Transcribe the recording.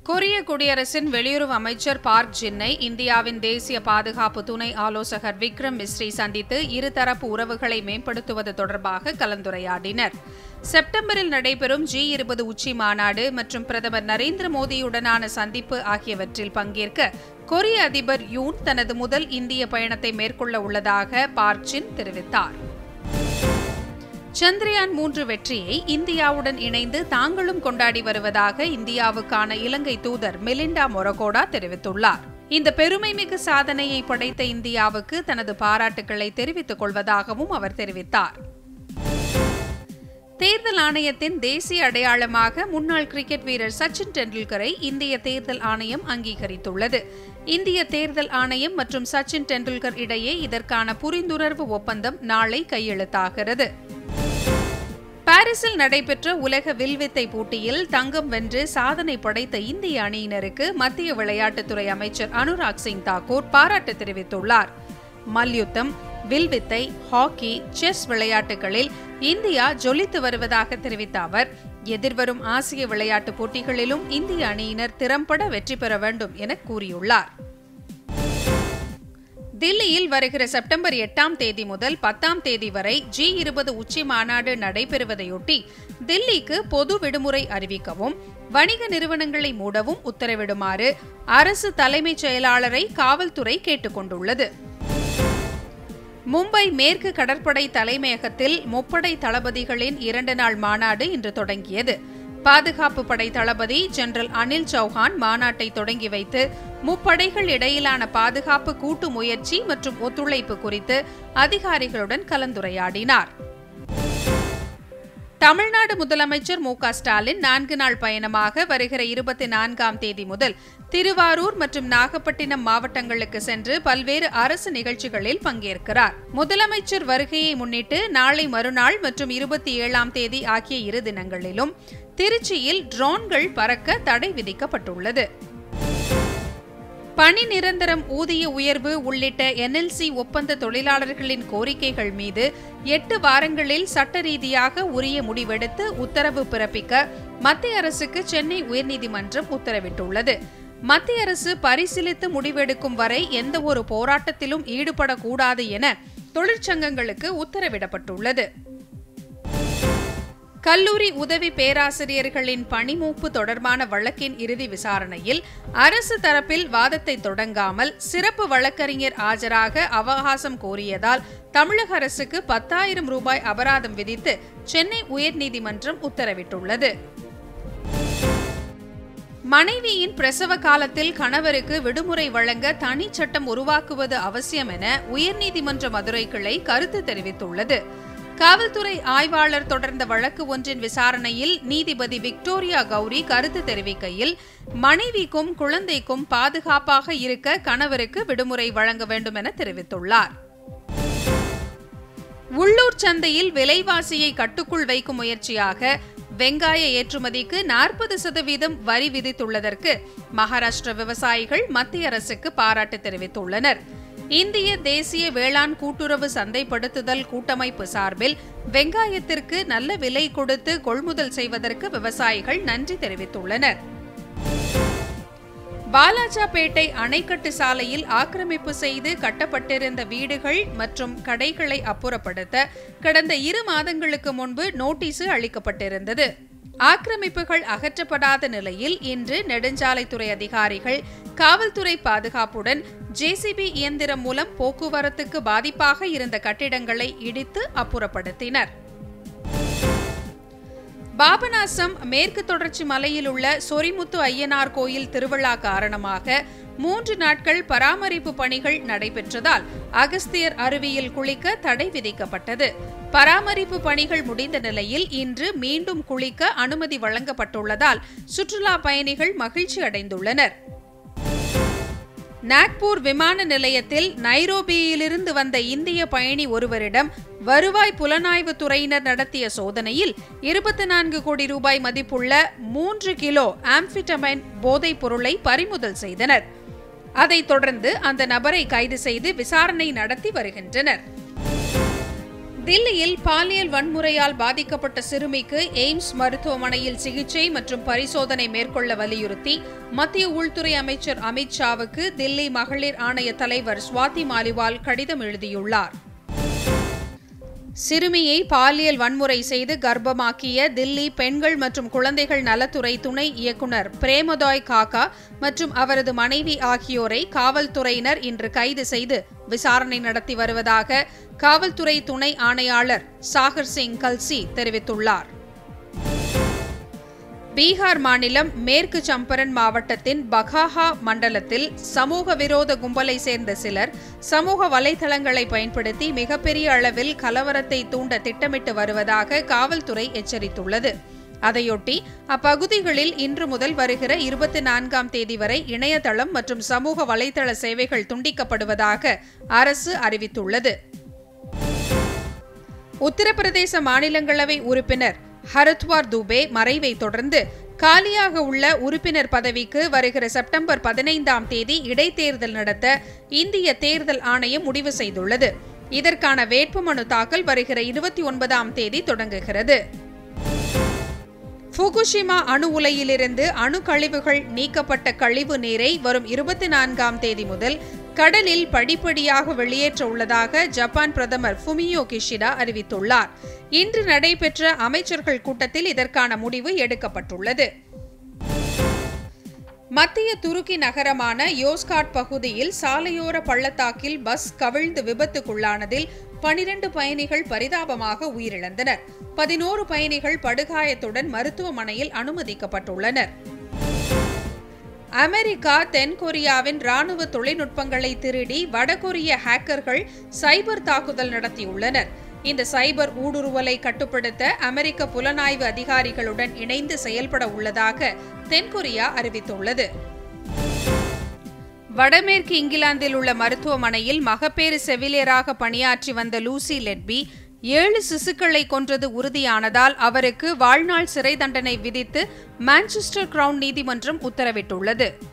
கொரிய குடியரசின் வெளியுறவு அமைச்சர் பார்க் ஜின்னை இந்தியாவின் தேசிய பாதுகாப்பு துணை ஆலோசகர் விக்ரம் மிஸ்ரி சந்தித்து இருதரப்பு உறவுகளை மேம்படுத்துவது தொடர்பாக கலந்துரையாடினர் செப்டம்பரில் நடைபெறும் ஜி இருபது உச்சி மாநாடு மற்றும் பிரதமர் நரேந்திர மோடியுடனான சந்திப்பு ஆகியவற்றில் பங்கேற்க கொரிய அதிபர் யூன் தனது முதல் இந்திய பயணத்தை மேற்கொள்ள உள்ளதாக பார்க் ஜின் தெரிவித்தார் சந்திரயான் மூன்று வெற்றியை இந்தியாவுடன் இணைந்து தாங்களும் கொண்டாடி வருவதாக இந்தியாவுக்கான இலங்கை தூதர் மிலிண்டா மொரகோடா தெரிவித்துள்ளார் இந்த பெருமைமிகு சாதனையை படைத்த இந்தியாவுக்கு தனது பாராட்டுக்களை தெரிவித்துக் கொள்வதாகவும் அவர் தெரிவித்தார் தேர்தல் ஆணையத்தின் தேசிய அடையாளமாக முன்னாள் கிரிக்கெட் வீரர் சச்சின் டெண்டுல்கரை இந்திய தேர்தல் ஆணையம் அங்கீகரித்துள்ளது இந்திய தேர்தல் ஆணையம் மற்றும் சச்சின் டெண்டுல்கர் இடையே இதற்கான புரிந்துணர்வு ஒப்பந்தம் நாளை கையெழுத்தாகிறது பாரிஸில் நடைபெற்ற உலக வில்வித்தை போட்டியில் தங்கம் வென்று சாதனை படைத்த இந்திய அணியினருக்கு மத்திய விளையாட்டுத்துறை அமைச்சர் அனுராக் சிங் தாக்கூர் பாராட்டு தெரிவித்துள்ளார் மல்யுத்தம் வில்வித்தை ஹாக்கி செஸ் விளையாட்டுகளில் இந்தியா ஜொலித்து வருவதாக தெரிவித்த அவர் எதிர்வரும் ஆசிய விளையாட்டுப் போட்டிகளிலும் இந்திய அணியினர் திறம்பட வெற்றி பெற வேண்டும் என கூறியுள்ளார் தில்லியில் வருகிற செப்டம்பர் எட்டாம் தேதி முதல் பத்தாம் தேதி வரை ஜி இருபது உச்சி மாநாடு நடைபெறுவதையொட்டி தில்லிக்கு பொது விடுமுறை அறிவிக்கவும் வணிக நிறுவனங்களை மூடவும் உத்தரவிடுமாறு அரசு தலைமைச் செயலாளரை காவல்துறை கேட்டுக் கொண்டுள்ளது மும்பை மேற்கு கடற்படை தலைமையகத்தில் முப்படை தளபதிகளின் இரண்டு நாள் மாநாடு இன்று தொடங்கியது பாதுகாப்பு படை தளபதி ஜெனரல் அனில் சௌஹான் மாநாட்டை தொடங்கி வைத்து முப்படைகள் இடையிலான பாதுகாப்பு கூட்டு முயற்சி மற்றும் ஒத்துழைப்பு குறித்து அதிகாரிகளுடன் கலந்துரையாடினார் தமிழ்நாடு முதலமைச்சர் மு ஸ்டாலின் நான்கு நாள் பயணமாக வருகிற இருபத்தி நான்காம் தேதி முதல் திருவாரூர் மற்றும் நாகப்பட்டினம் மாவட்டங்களுக்கு சென்று பல்வேறு அரசு நிகழ்ச்சிகளில் பங்கேற்கிறார் முதலமைச்சர் வருகையை முன்னிட்டு நாளை மறுநாள் மற்றும் இருபத்தி ஏழாம் தேதி ஆகிய இரு தினங்களிலும் திருச்சியில் ட்ரோன்கள் பறக்க தடை விதிக்கப்பட்டுள்ளது பணி நிரந்தரம் ஊதிய உயர்வு உள்ளிட்ட என்எல்சி ஒப்பந்த தொழிலாளர்களின் கோரிக்கைகள் மீது எட்டு வாரங்களில் சட்ட ரீதியாக உரிய முடிவெடுத்து உத்தரவு பிறப்பிக்க மத்திய அரசுக்கு சென்னை உயர்நீதிமன்றம் உத்தரவிட்டுள்ளது மத்திய அரசு பரிசீலித்து முடிவெடுக்கும் வரை எந்த ஒரு போராட்டத்திலும் ஈடுபடக்கூடாது என தொழிற்சங்கங்களுக்கு உத்தரவிடப்பட்டுள்ளது கல்லூரி உதவி பேராசிரியர்களின் பணிமூப்பு தொடர்பான வழக்கின் இறுதி விசாரணையில் அரசு தரப்பில் வாதத்தை தொடங்காமல் சிறப்பு வழக்கறிஞர் ஆஜராக அவகாசம் கோரியதால் தமிழக அரசுக்கு பத்தாயிரம் ரூபாய் அபராதம் விதித்து சென்னை உயர்நீதிமன்றம் உத்தரவிட்டுள்ளது மனைவியின் பிரசவ காலத்தில் கணவருக்கு விடுமுறை வழங்க தனி சட்டம் உருவாக்குவது அவசியம் என உயர்நீதிமன்ற மதுரை கிளை கருத்து தெரிவித்துள்ளது காவல்துறை ஆய்வாளர் தொடர்ந்த வழக்கு ஒன்றின் விசாரணையில் நீதிபதி விக்டோரியா கௌரி கருத்து தெரிவிக்கையில் மனைவிக்கும் குழந்தைக்கும் பாதுகாப்பாக இருக்க கணவருக்கு விடுமுறை வழங்க வேண்டும் என தெரிவித்துள்ளார் உள்ளூர் சந்தையில் விலைவாசியை கட்டுக்குள் வைக்கும் முயற்சியாக வெங்காய ஏற்றுமதிக்கு நாற்பது சதவீதம் வரி விதித்துள்ளதற்கு மகாராஷ்டிர விவசாயிகள் மத்திய அரசுக்கு பாராட்டு தெரிவித்துள்ளனர் இந்திய தேசிய வேளாண் கூட்டுறவு சந்தைப்படுத்துதல் கூட்டமைப்பு சார்பில் வெங்காயத்திற்கு நல்ல விலை கொடுத்து கொள்முதல் செய்வதற்கு விவசாயிகள் நன்றி தெரிவித்துள்ளனர் பாலாஜாபேட்டை அணைக்கட்டு சாலையில் ஆக்கிரமிப்பு செய்து கட்டப்பட்டிருந்த வீடுகள் மற்றும் கடைகளை அப்புறப்படுத்த கடந்த இரு மாதங்களுக்கு முன்பு நோட்டீஸ் அளிக்கப்பட்டிருந்தது ஆக்கிரமிப்புகள் அகற்றப்படாத நிலையில் இன்று நெடுஞ்சாலைத்துறை அதிகாரிகள் காவல்துறை பாதுகாப்புடன் ஜேசிபி இயந்திரம் மூலம் போக்குவரத்துக்கு பாதிப்பாக இருந்த கட்டிடங்களை இடித்து அப்புறப்படுத்தினர் பாபநாசம் மேற்கு தொடர்ச்சி மலையில் உள்ள சொரிமுத்து ஐயனார் கோயில் திருவிழா காரணமாக மூன்று நாட்கள் பராமரிப்பு பணிகள் நடைபெற்றதால் அகஸ்தியர் அருவியில் குளிக்க தடை விதிக்கப்பட்டது பராமரிப்பு பணிகள் முடிந்த நிலையில் இன்று மீண்டும் குளிக்க அனுமதி வழங்கப்பட்டுள்ளதால் சுற்றுலா பயணிகள் மகிழ்ச்சி அடைந்துள்ளனர் நாக்பூர் விமான நிலையத்தில் நைரோபியிலிருந்து வந்த இந்திய பயணி ஒருவரிடம் வருவாய் புலனாய்வு துறையினர் நடத்திய சோதனையில் இருபத்தி நான்கு கோடி ரூபாய் மதிப்புள்ள மூன்று கிலோ ஆம்பிட்டமைன் போதைப் பொருளை பறிமுதல் செய்தனர் அதைத் தொடர்ந்து அந்த நபரை கைது செய்து விசாரணை நடத்தி வருகின்றனர் தில்லியில் பாலியல் வன்முறையால் பாதிக்கப்பட்ட சிறுமிக்கு எய்ம்ஸ் மருத்துவமனையில் சிகிச்சை மற்றும் பரிசோதனை மேற்கொள்ள வலியுறுத்தி மத்திய உள்துறை அமைச்சர் அமித் ஷாவுக்கு தில்லி மகளிர் ஆணைய தலைவர் சுவாதி மாலிவால் கடிதம் எழுதியுள்ளார் சிறுமியை பாலியல் வன்முறை செய்து கர்ப்பமாக்கிய தில்லி பெண்கள் மற்றும் குழந்தைகள் நலத்துறை துணை இயக்குநர் பிரேமதாய் காக்கா மற்றும் அவரது மனைவி ஆகியோரை காவல்துறையினர் இன்று கைது செய்து விசாரணை நடத்தி வருவதாக காவல்துறை துணை ஆணையாளர் சாகர் சிங் கல்சி தெரிவித்துள்ளார் பீகார் மாநிலம் மேற்கு சம்பரன் மாவட்டத்தின் பகாஹா மண்டலத்தில் சமூக விரோத கும்பலை சேர்ந்த சிலர் சமூக வலைதளங்களை பயன்படுத்தி மிகப்பெரிய அளவில் கலவரத்தை தூண்ட திட்டமிட்டு வருவதாக காவல்துறை எச்சரித்துள்ளது அதையொட்டி அப்பகுதிகளில் இன்று முதல் வருகிற இருபத்தி நான்காம் தேதி வரை இணையதளம் மற்றும் சமூக வலைதள சேவைகள் துண்டிக்கப்படுவதாக அரசு அறிவித்துள்ளது உத்தரப்பிரதேச மாநிலங்களவை உறுப்பினர் ஹரத்வார் துபே மறைவை தொடர்ந்து காலியாக உள்ள உறுப்பினர் பதவிக்கு வருகிற செப்டம்பர் பதினைந்தாம் தேதி இடைத்தேர்தல் நடத்த இந்திய தேர்தல் ஆணையம் முடிவு செய்துள்ளது இதற்கான வேட்புமனு தாக்கல் வருகிற இருபத்தி ஒன்பதாம் தேதி தொடங்குகிறது ஃபுகுஷிமா அணு உலையிலிருந்து அணு கழிவுகள் நீக்கப்பட்ட கழிவு நீரை வரும் இருபத்தி நான்காம் தேதி முதல் கடலில் படிப்படியாக வெளியேற்ற உள்ளதாக ஜப்பான் பிரதமர் ஃபுமியோ கிஷிடா அறிவித்துள்ளார் இன்று நடைபெற்ற அமைச்சர்கள் கூட்டத்தில் இதற்கான முடிவு எடுக்கப்பட்டுள்ளது மத்திய துருக்கி நகரமான யோஸ்காட் பகுதியில் சாலையோர பள்ளத்தாக்கில் பஸ் கவிழ்ந்து விபத்துக்குள்ளானதில் பனிரண்டு பயணிகள் பரிதாபமாக உயிரிழந்தனர் பதினோரு பயணிகள் படுகாயத்துடன் மருத்துவமனையில் அனுமதிக்கப்பட்டுள்ளனர் அமெரிக்கா தென்கொரியாவின் ராணுவ தொழில்நுட்பங்களை திருடி வடகொரிய ஹேக்கர்கள் சைபர் தாக்குதல் நடத்தியுள்ளனர் இந்த சைபர் ஊடுருவலை கட்டுப்படுத்த அமெரிக்க புலனாய்வு அதிகாரிகளுடன் இணைந்து செயல்பட உள்ளதாக தென்கொரியா அறிவித்துள்ளது வடமேற்கு இங்கிலாந்தில் உள்ள மருத்துவமனையில் மகப்பேறு செவிலியராக பணியாற்றி வந்த லூசி லெட்பி ஏழு சிசுக்களை கொன்றது உறுதியானதால் அவருக்கு வாழ்நாள் சிறை தண்டனை விதித்து மான்செஸ்டர் கிரவுன் நீதிமன்றம் உத்தரவிட்டுள்ளது